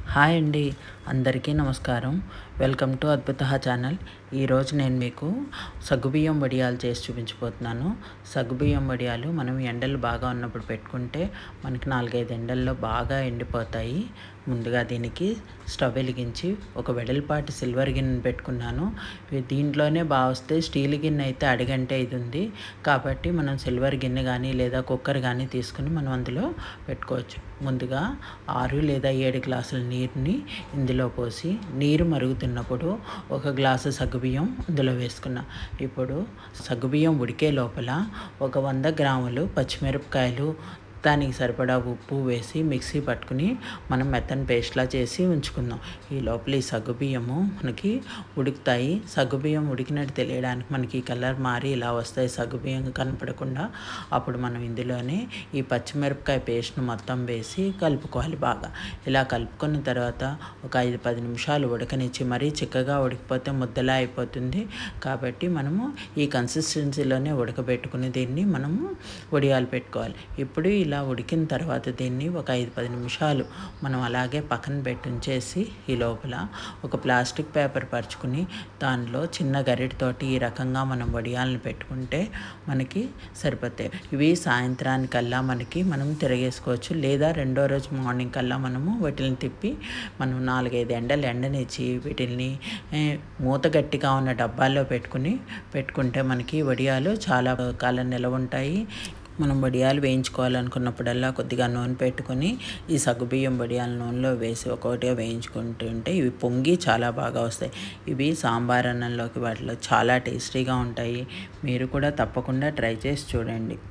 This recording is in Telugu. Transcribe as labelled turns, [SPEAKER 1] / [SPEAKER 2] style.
[SPEAKER 1] హాయ్ అండి అందరికీ నమస్కారం వెల్కమ్ టు అద్భుత ఛానల్ ఈరోజు నేను మీకు సగ్గుబియ్యం వడియాలు చేసి చూపించబోతున్నాను సగ్గుబియ్యం వడియాలు మనం ఎండలు బాగా ఉన్నప్పుడు పెట్టుకుంటే మనకి నాలుగైదు ఎండల్లో బాగా ఎండిపోతాయి ముందుగా దీనికి స్టవ్ వెలిగించి ఒక వెడల్పాటి సిల్వర్ గిన్నె పెట్టుకున్నాను ఇవి దీంట్లోనే బాగా వస్తాయి స్టీల్ గిన్నె అయితే అడిగంటే ఇది ఉంది కాబట్టి మనం సిల్వర్ గిన్నె కానీ లేదా కుక్కర్ కానీ తీసుకుని మనం అందులో పెట్టుకోవచ్చు ముందుగా ఆరు లేదా ఏడు గ్లాసుల నీరుని ఇందులో పోసి నీరు మరుగుతున్నప్పుడు ఒక గ్లాసు సగ్గుబియ్యం ఇందులో వేసుకున్నా ఇప్పుడు సగ్గుబియ్యం ఉడికే లోపల ఒక వంద గ్రాములు పచ్చిమిరపకాయలు దానికి సరిపడా ఉప్పు వేసి మిక్సీ పట్టుకుని మనం మెత్తని పేస్ట్లా చేసి ఉంచుకుందాం ఈ లోపల ఈ సగ్గుబియ్యము మనకి ఉడుకుతాయి సగ్గుబియ్యం ఉడికినట్టు తెలియడానికి మనకి ఈ కలర్ మారి ఇలా వస్తాయి సగ్గుబియ్యం కనపడకుండా అప్పుడు మనం ఇందులోనే ఈ పచ్చిమిరపకాయ పేస్ట్ను మొత్తం వేసి కలుపుకోవాలి బాగా ఇలా కలుపుకున్న తర్వాత ఒక ఐదు పది నిమిషాలు ఉడకనిచ్చి మరీ చిక్కగా ఉడికిపోతే ముద్దలా అయిపోతుంది కాబట్టి మనము ఈ కన్సిస్టెన్సీలోనే ఉడకబెట్టుకుని దీన్ని మనము వడియాలు పెట్టుకోవాలి ఇప్పుడు ఇలా ఉడికిన తర్వాత దీన్ని ఒక ఐదు పది నిమిషాలు మనం అలాగే పక్కన పెట్టి ఉంచేసి ఈ లోపల ఒక ప్లాస్టిక్ పేపర్ పరుచుకుని దానిలో చిన్న గరిటతోటి ఈ రకంగా మనం వడియాలను పెట్టుకుంటే మనకి సరిపోతాయి ఇవి సాయంత్రానికల్లా మనకి మనం తిరగేసుకోవచ్చు లేదా రెండో రోజు మార్నింగ్ కల్లా మనము వాటిని తిప్పి మనం నాలుగైదు ఎండలు ఎండనిచ్చి వీటిని మూత గట్టిగా ఉన్న డబ్బాల్లో పెట్టుకుని పెట్టుకుంటే మనకి వడియాలు చాలా కాలం నిలవ ఉంటాయి మనం వడియాలు వేయించుకోవాలనుకున్నప్పుడల్లా కొద్దిగా నూనె పెట్టుకొని ఈ సగ్గుబియ్యం వడియాల నూనెలో వేసి ఒక్కొక్కటిగా వేయించుకుంటుంటే ఇవి పొంగి చాలా బాగా వస్తాయి ఇవి సాంబార్ అన్నంలోకి వాటిలో చాలా టేస్టీగా ఉంటాయి మీరు కూడా తప్పకుండా ట్రై చేసి చూడండి